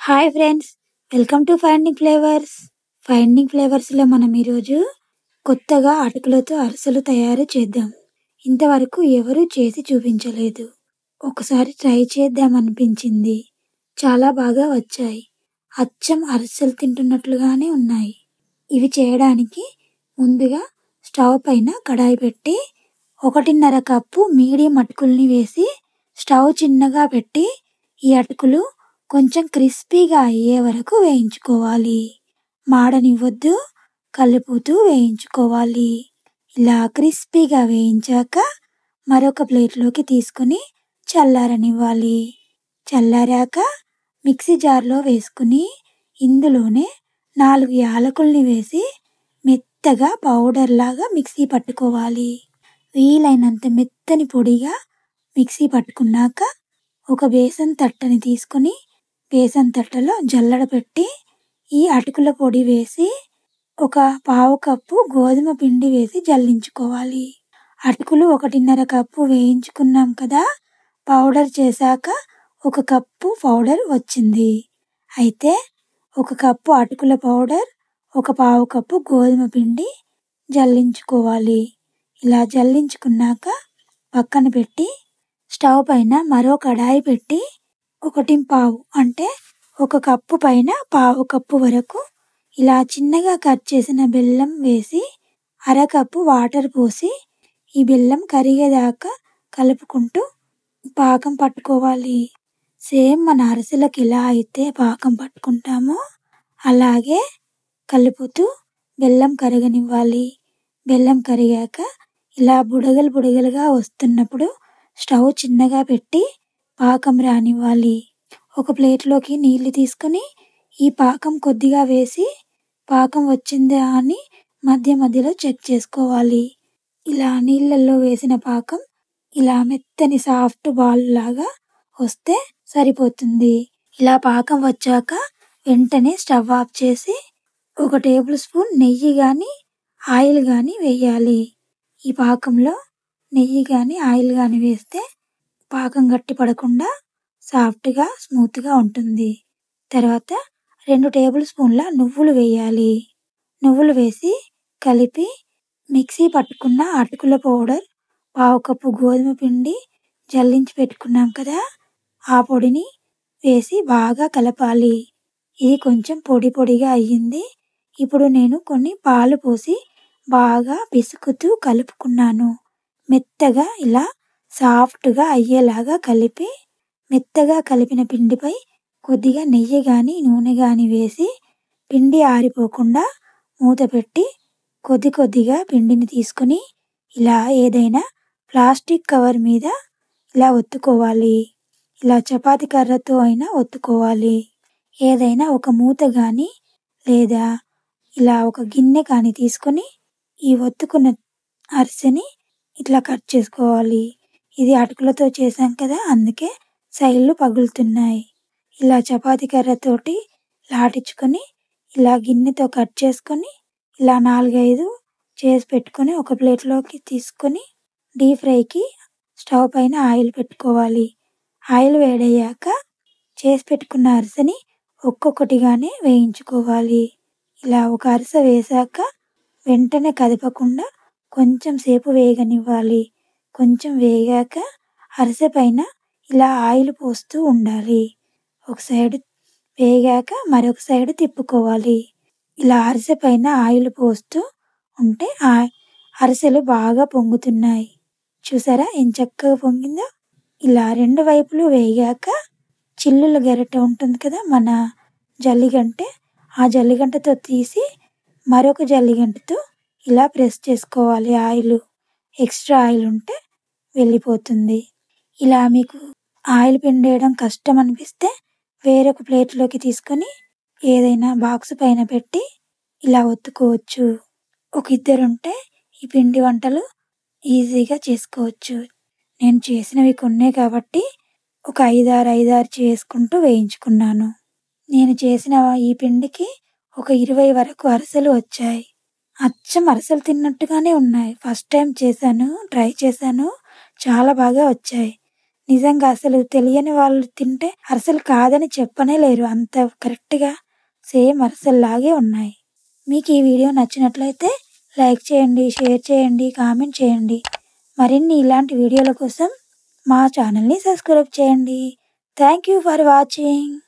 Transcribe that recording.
hi friends welcome to finding flavours finding ఫ్లేవర్స్లో మనం ఈరోజు కొత్తగా అటుకులతో అరిసెలు తయారు చేద్దాం ఇంతవరకు ఎవరూ చేసి చూపించలేదు ఒకసారి ట్రై చేద్దాం అనిపించింది చాలా బాగా వచ్చాయి అచ్చం అరిసెలు తింటున్నట్లుగానే ఉన్నాయి ఇవి చేయడానికి ముందుగా స్టవ్ పైన కడాయి పెట్టి ఒకటిన్నర కప్పు మీడియం అటుకుల్ని వేసి స్టవ్ చిన్నగా పెట్టి ఈ అటుకులు కొంచెం క్రిస్పీగా అయ్యే వరకు వేయించుకోవాలి మాడనివ్వద్దు కలుపుతూ వేయించుకోవాలి ఇలా క్రిస్పీగా వేయించాక మరొక ప్లేట్లోకి తీసుకుని చల్లారనివ్వాలి చల్లారాక మిక్సీ జార్లో వేసుకుని ఇందులోనే నాలుగు యాలకుల్ని వేసి మెత్తగా పౌడర్ లాగా మిక్సీ పట్టుకోవాలి వీలైనంత మెత్తని పొడిగా మిక్సీ పట్టుకున్నాక ఒక బేసన్ తట్టని తీసుకొని బేసన్ తట్టలో జల్లడ పెట్టి ఈ అటుకుల పొడి వేసి ఒక పావు కప్పు గోధుమ పిండి వేసి జల్లించుకోవాలి అటుకులు ఒకటిన్నర కప్పు వేయించుకున్నాం కదా పౌడర్ చేశాక ఒక కప్పు పౌడర్ వచ్చింది అయితే ఒక కప్పు అటుకుల పౌడర్ ఒక పావు కప్పు గోధుమ పిండి జల్లించుకోవాలి ఇలా జల్లించుకున్నాక పక్కన పెట్టి స్టవ్ పైన మరో కడాయి పెట్టి ఒకటి పావు అంటే ఒక కప్పు పైన పావు కప్పు వరకు ఇలా చిన్నగా కట్ చేసిన బెల్లం వేసి అరకప్పు వాటర్ పోసి ఈ బెల్లం కరిగేదాకా కలుపుకుంటూ పాకం పట్టుకోవాలి సేమ్ మన అరిసెలకు ఎలా అయితే పాకం పట్టుకుంటామో అలాగే కలుపుతూ బెల్లం కరగనివ్వాలి బెల్లం కరిగాక ఇలా బుడగలు బుడగలుగా వస్తున్నప్పుడు స్టవ్ చిన్నగా పెట్టి పాకం రానివ్వాలి ఒక ప్లేట్లోకి నీళ్లు తీసుకొని ఈ పాకం కొద్దిగా వేసి పాకం వచ్చిందా అని మధ్య మధ్యలో చెక్ చేసుకోవాలి ఇలా నీళ్ళల్లో వేసిన పాకం ఇలా మెత్తని సాఫ్ట్ బాల్ లాగా వస్తే సరిపోతుంది ఇలా పాకం వచ్చాక వెంటనే స్టవ్ ఆఫ్ చేసి ఒక టేబుల్ స్పూన్ నెయ్యి కానీ ఆయిల్ కానీ వేయాలి ఈ పాకంలో నెయ్యి కానీ ఆయిల్ కానీ వేస్తే పాకం గట్టి పడకుండా సాఫ్ట్గా స్మూత్గా ఉంటుంది తర్వాత రెండు టేబుల్ స్పూన్ల నువ్వులు వేయాలి నువ్వులు వేసి కలిపి మిక్సీ పట్టుకున్న అటుకుల పౌడర్ పావు కప్పు గోధుమ పిండి జల్లించి పెట్టుకున్నాం కదా ఆ పొడిని వేసి బాగా కలపాలి ఇది కొంచెం పొడి పొడిగా అయ్యింది ఇప్పుడు నేను కొన్ని పాలు పోసి బాగా పిసుకుతూ కలుపుకున్నాను మెత్తగా ఇలా సాఫ్ట్గా అయ్యేలాగా కలిపి మెత్తగా కలిపిన పిండిపై కొద్దిగా నెయ్యి కానీ నూనె కానీ వేసి పిండి ఆరిపోకుండా మూత పెట్టి కొద్ది కొద్దిగా పిండిని తీసుకొని ఇలా ఏదైనా ప్లాస్టిక్ కవర్ మీద ఇలా ఒత్తుకోవాలి ఇలా చపాతి కర్రతో అయినా ఒత్తుకోవాలి ఏదైనా ఒక మూత కానీ లేదా ఇలా ఒక గిన్నె కానీ తీసుకొని ఈ ఒత్తుకున్న అరిసెని ఇట్లా కట్ చేసుకోవాలి ఇది అటుకులతో చేసాం కదా అందుకే సైడ్లు పగులుతున్నాయి ఇలా చపాతి కర్రతోటి లాటించుకొని ఇలా గిన్నెతో కట్ చేసుకొని ఇలా నాలుగైదు చేసి పెట్టుకొని ఒక ప్లేట్లోకి తీసుకొని డీప్ ఫ్రైకి స్టవ్ పైన ఆయిల్ పెట్టుకోవాలి ఆయిల్ వేడయ్యాక చేసి పెట్టుకున్న అరిసెని ఒక్కొక్కటిగానే వేయించుకోవాలి ఇలా ఒక అరిసె వేశాక వెంటనే కదపకుండా కొంచెం సేపు వేగనివ్వాలి కొంచెం వేగాక అరిసె పైన ఇలా ఆయిల్ పోస్తూ ఉండాలి ఒక సైడ్ వేగాక మరొక సైడ్ తిప్పుకోవాలి ఇలా అరిసె పైన ఆయిల్ పోస్తూ ఉంటే ఆ అరిసెలు బాగా పొంగుతున్నాయి చూసారా ఏం చక్కగా పొంగిందో ఇలా రెండు వైపులు వేగాక చిల్లుల గరిట ఉంటుంది కదా మన జల్లిగంటే ఆ జల్లిగంటతో తీసి మరొక జల్లిగంటతో ఇలా ప్రెస్ చేసుకోవాలి ఆయిల్ ఎక్స్ట్రా ఆయిల్ ఉంటే వెళ్ళిపోతుంది ఇలా మీకు ఆయిల్ పిండేయడం కష్టం అనిపిస్తే వేరొక ప్లేట్లోకి తీసుకొని ఏదైనా బాక్స్ పైన పెట్టి ఇలా ఒత్తుకోవచ్చు ఒక ఇద్దరుంటే ఈ పిండి వంటలు ఈజీగా చేసుకోవచ్చు నేను చేసినవి కొన్నే కాబట్టి ఒక ఐదారు ఐదారు చేసుకుంటూ వేయించుకున్నాను నేను చేసిన ఈ పిండికి ఒక ఇరవై వరకు అరిసెలు వచ్చాయి అచ్చం అరిసెలు తిన్నట్టుగానే ఉన్నాయి ఫస్ట్ టైం చేశాను ట్రై చేశాను చాలా బాగా వచ్చాయి నిజంగా అసలు తెలియని వాళ్ళు తింటే అరిసెలు కాదని చెప్పనే లేరు అంత కరెక్ట్గా సేమ్ అరిసెల్లాగే ఉన్నాయి మీకు ఈ వీడియో నచ్చినట్లయితే లైక్ చేయండి షేర్ చేయండి కామెంట్ చేయండి మరిన్ని ఇలాంటి వీడియోల కోసం మా ఛానల్ని సబ్స్క్రైబ్ చేయండి థ్యాంక్ యూ ఫర్ వాచింగ్